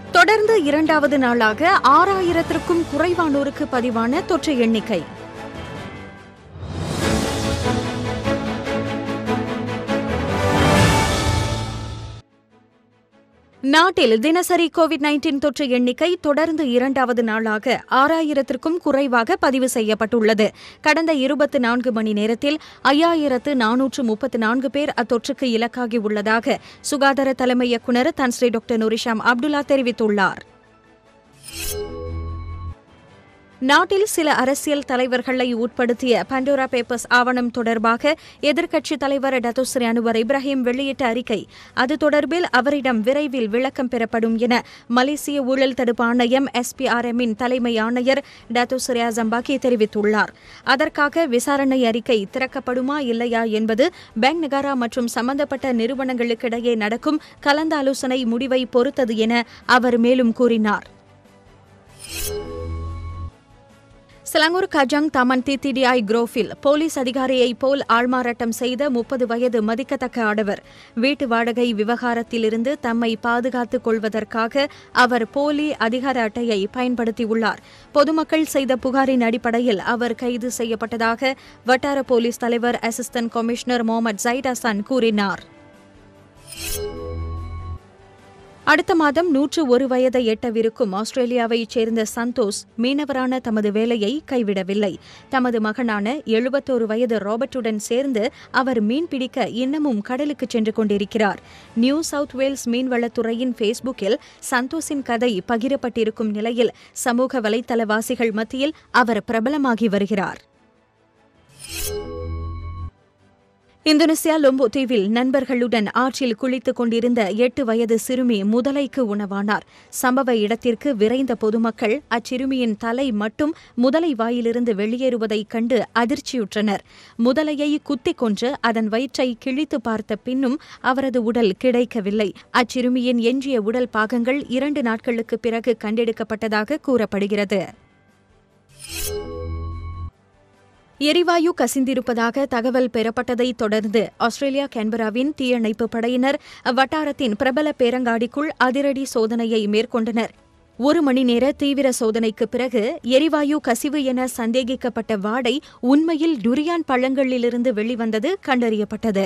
தொடர்ந்து இரண்டாவது நாளாக ஆறாயிரத்திற்கும் குறைவானோருக்கு பதிவான தொற்று எண்ணிக்கை நாட்டில் தினசரி கோவிட் நைன்டீன் தொற்று எண்ணிக்கை தொடர்ந்து இரண்டாவது நாளாக ஆறாயிரத்திற்கும் குறைவாக பதிவு செய்யப்பட்டுள்ளது கடந்த இருபத்தி நான்கு மணி நேரத்தில் ஐயாயிரத்து நானூற்று முப்பத்து நான்கு பேர் அத்தொற்றுக்கு இலக்காகி உள்ளதாக சுகாதார தலைமை இயக்குநர் தன்ஸ்ரீ டாக்டர் நூரிஷாம் அப்துல்லா தெரிவித்துள்ளார் நாட்டில் சில அரசியல் தலைவர்களை உட்படுத்திய பண்டோரா பேப்பர்ஸ் ஆவணம் தொடர்பாக எதிர்க்கட்சித் தலைவர் டத்துஸ்ரீ அனுவர் இப்ராஹிம் வெளியிட்ட அறிக்கை அது தொடர்பில் அவரிடம் விரைவில் விளக்கம் பெறப்படும் என மலேசிய ஊழல் தடுப்பு ஆணையம் எஸ்பிஆர்எம்மின் தலைமை ஆணையர் டத்துஸ்ரீ அசம்பாக்கி தெரிவித்துள்ளார் அதற்காக விசாரணை அறிக்கை திறக்கப்படுமா இல்லையா என்பது பேங்க் நகாரா மற்றும் சம்பந்தப்பட்ட நிறுவனங்களுக்கிடையே நடக்கும் கலந்தாலோசனை முடிவை பொறுத்தது என அவர் மேலும் கூறினார் சிலங்கூர் கஜங் தமன் டிடிடிஐ குரோஃபில் போலீஸ் அதிகாரியைப் போல் ஆள்மாறாட்டம் செய்த முப்பது வயது மதிக்கத்தக்க ஆடவர் வீட்டு வாடகை விவகாரத்திலிருந்து தம்மை பாதுகாத்துக் கொள்வதற்காக அவர் போலி அதிகார அட்டையை பயன்படுத்தியுள்ளார் பொதுமக்கள் செய்த புகாரின் அடிப்படையில் அவர் கைது செய்யப்பட்டதாக வட்டார போலீஸ் தலைவர் assistant commissioner Mohamed Zaid Hassan கூறினார் அடுத்த மாதம் நூற்று ஒரு வயதை எட்டவிருக்கும் ஆஸ்திரேலியாவைச் சேர்ந்த சந்தோஷ் மீனவரான தமது வேலையை கைவிடவில்லை தமது மகனான எழுபத்தோரு வயது ராபர்ட்டுடன் சேர்ந்து அவர் மீன்பிடிக்க இன்னமும் கடலுக்கு சென்று கொண்டிருக்கிறார் நியூ சவுத் வேல்ஸ் மீன்வளத்துறையின் ஃபேஸ்புக்கில் சந்தோஷின் கதை பகிரப்பட்டிருக்கும் நிலையில் சமூக வலைத்தளவாசிகள் மத்தியில் அவர் பிரபலமாகி வருகிறார் இந்தோனேசியா லொம்போ தீவில் நண்பர்களுடன் ஆற்றில் குளித்துக் கொண்டிருந்த எட்டு வயது சிறுமி முதலைக்கு உணவானார் சம்பவ இடத்திற்கு விரைந்த பொதுமக்கள் அச்சிறுமியின் தலை மட்டும் முதலை வாயிலிருந்து வெளியேறுவதைக் கண்டு அதிர்ச்சியுற்றனர் முதலையை குத்திக் கொன்று அதன் வயிற்றை கிழித்து பார்த்த பின்னும் அவரது உடல் கிடைக்கவில்லை அச்சிறுமியின் எஞ்சிய உடல் பாகங்கள் இரண்டு நாட்களுக்கு பிறகு கண்டெடுக்கப்பட்டதாக கூறப்படுகிறது எரிவாயு கசிந்திருப்பதாக தகவல் பெறப்பட்டதைத் தொடர்ந்து ஆஸ்திரேலியா கேன்பராவின் தீயணைப்பு படையினர் அவ்வட்டாரத்தின் பிரபல பேரங்காடிக்குள் அதிரடி சோதனையை மேற்கொண்டனர் ஒரு மணி நேர தீவிர சோதனைக்கு பிறகு எரிவாயு கசிவு என சந்தேகிக்கப்பட்ட வாடை உண்மையில் டுரியான் பழங்களிலிருந்து வெளிவந்தது கண்டறியப்பட்டது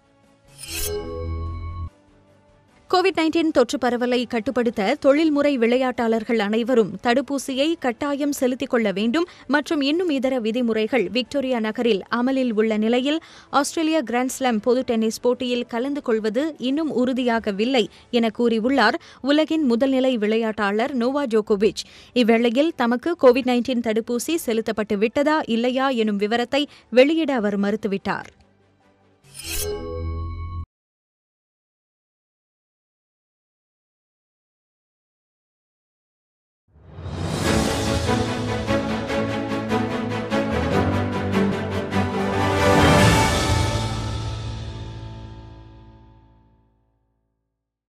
கோவிட் நைன்டீன் தொற்று பரவலை கட்டுப்படுத்த தொழில்முறை விளையாட்டாளர்கள் அனைவரும் தடுப்பூசியை கட்டாயம் செலுத்திக் கொள்ள வேண்டும் மற்றும் இன்னும் இதர விதிமுறைகள் விக்டோரியா நகரில் அமலில் உள்ள நிலையில் ஆஸ்திரேலிய கிராண்ட்ஸ்லாம் பொது டென்னிஸ் போட்டியில் கலந்து கொள்வது இன்னும் உறுதியாகவில்லை என கூறியுள்ளார் உலகின் முதல்நிலை விளையாட்டாளர் நோவா ஜோகோவிச் இவ்வேளையில் தமக்கு கோவிட் நைன்டீன் தடுப்பூசி செலுத்தப்பட்டு விட்டதா இல்லையா எனும் விவரத்தை வெளியிட அவர் மறுத்துவிட்டார்